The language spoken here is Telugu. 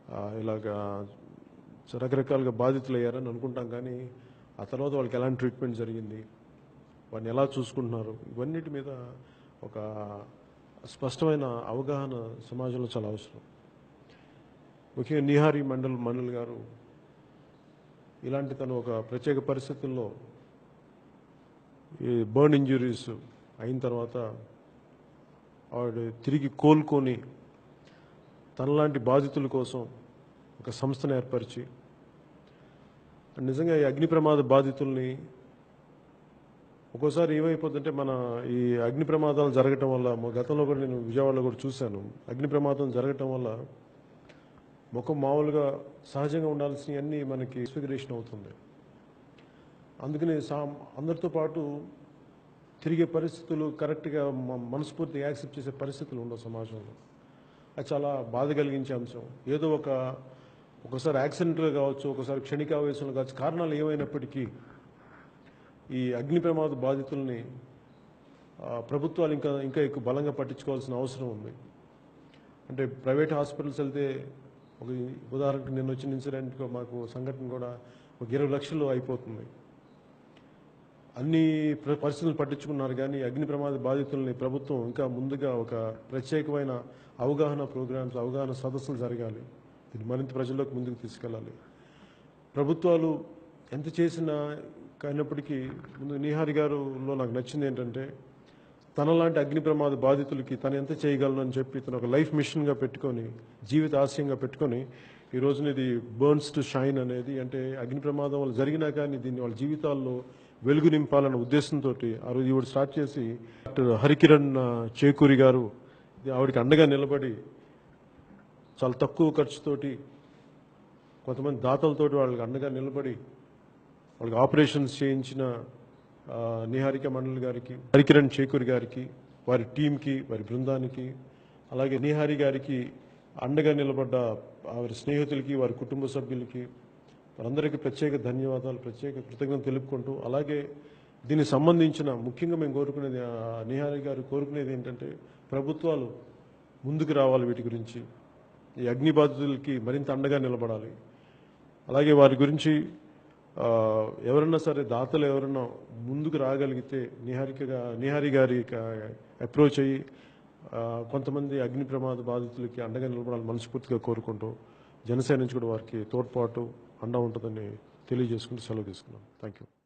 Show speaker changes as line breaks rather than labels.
ఆ, ఇలాగా రకరకాలుగా బాధితులు అయ్యారని అనుకుంటాం కానీ ఆ తర్వాత వాళ్ళకి ఎలాంటి ట్రీట్మెంట్ జరిగింది వాడిని ఎలా చూసుకుంటున్నారు ఇవన్నిటి మీద ఒక స్పష్టమైన అవగాహన సమాజంలో చాలా అవసరం ముఖ్యంగా నిహారి మండల్ మండల్ గారు ఇలాంటి తను ఒక ప్రత్యేక పరిస్థితుల్లో ఈ బర్న్ ఇంజురీస్ అయిన తర్వాత ఆవిడ తిరిగి కోలుకొని తనలాంటి బాధితుల కోసం ఒక సంస్థను ఏర్పరిచి నిజంగా ఈ అగ్ని ప్రమాద బాధితుల్ని ఒక్కోసారి ఏమైపోతుందంటే మన ఈ అగ్ని ప్రమాదాలు జరగటం వల్ల మా గతంలో కూడా నేను విజయవాడలో కూడా చూశాను అగ్ని ప్రమాదం జరగటం వల్ల ముఖం మామూలుగా సహజంగా ఉండాల్సినవన్నీ మనకి ఎక్స్పిగరేషన్ అవుతుంది అందుకని సా అందరితో పాటు తిరిగే పరిస్థితులు కరెక్ట్గా మ- మనస్ఫూర్తిగా యాక్సెప్ట్ చేసే పరిస్థితులు ఉండవు సమాజంలో అది చాలా బాధ కలిగించే అంశం ఏదో ఒక ఒకసారి యాక్సిడెంట్గా కావచ్చు ఒకసారి క్షణికావేశంలో కావచ్చు కారణాలు ఏమైనప్పటికీ ఈ అగ్ని ప్రమాద బాధితుల్ని ఆ, ప్రభుత్వాలు ఇంకా ఇంకా ఎక్కువ బలంగా పట్టించుకోవాల్సిన అవసరం ఉంది అంటే ప్రైవేట్ హాస్పిటల్స్ వెళ్తే ఒక ఉదాహరణకు నిన్న వచ్చిన ఇన్సిడెంట్ మాకు సంఘటన కూడా ఒక ఇరవై లక్షలు అయిపోతుంది అన్ని ప్ర- పరిస్థితులు పట్టించుకున్నారు కానీ అగ్ని ప్రమాద బాధితుల్ని ప్రభుత్వం ఇంకా ముందుగా ఒక ప్రత్యేకమైన అవగాహన ప్రోగ్రామ్స్ అవగాహన సదస్సులు జరగాలి దీన్ని మరింత ప్రజల్లోకి ముందుకు తీసుకెళ్ళాలి ప్రభుత్వాలు ఎంత చేసినా అయినప్పటికీ ముందు నిహారి గారులో నాకు నచ్చింది ఏంటంటే తనలాంటి అగ్ని ప్రమాద బాధితులకి తను ఎంత చేయగలను అని చెప్పి తను ఒక లైఫ్ మిషన్గా పెట్టుకొని జీవిత ఆశయంగా పెట్టుకొని ఈ రోజున ఇది బర్న్స్ టు షైన్ అనేది అంటే అగ్ని ప్రమాదం వల్ల జరిగినా కానీ దీన్ని వాళ్ళ జీవితాల్లో వెలుగు నింపాలన్న ఉద్దేశంతో ఆ రోజు ఈవిడ స్టార్ట్ చేసి డాక్టర్ హరికిరణ్ ఆ, చేకూరి గారు ఇది ఆవిడకి అండగా నిలబడి చాలా తక్కువ ఖర్చుతోటి కొంతమంది దాతలతోటి వాళ్ళకి అండగా నిలబడి వాళ్ళకి ఆపరేషన్స్ చేయించిన ఆ, నిహారిక మండల్ గారికి హరికిరణ్ చేకూరి గారికి వారి టీంకి వారి బృందానికి అలాగే నిహారి గారికి అండగా నిలబడ్డ వారి స్నేహితులకి వారి కుటుంబ సభ్యులకి వారందరికీ ప్రత్యేక ధన్యవాదాలు ప్రత్యేక కృతజ్ఞత తెలుపుకుంటూ అలాగే దీనికి సంబంధించిన ముఖ్యంగా మేము కోరుకునేది ఆ, నిహారి గారు కోరుకునేది ఏంటంటే ప్రభుత్వాలు ముందుకు రావాలి వీటి గురించి ఈ అగ్ని బాధితులకి మరింత అండగా నిలబడాలి అలాగే వారి గురించి ఆ, ఎవరన్నా సరే దాతలు ఎవరన్నా ముందుకు రాగలిగితే నిహారికగా నిహారి గారి అప్రోచ్ అయ్యి ఆ, కొంతమంది అగ్ని ప్రమాద బాధితులకి అండగా నిలబడాలని మనస్ఫూర్తిగా కోరుకుంటూ జనసేన నుంచి కూడా వారికి తోడ్పాటు అండ ఉంటుందని తెలియజేసుకుంటూ సెలవు తీసుకున్నాం థ్యాంక్ యూ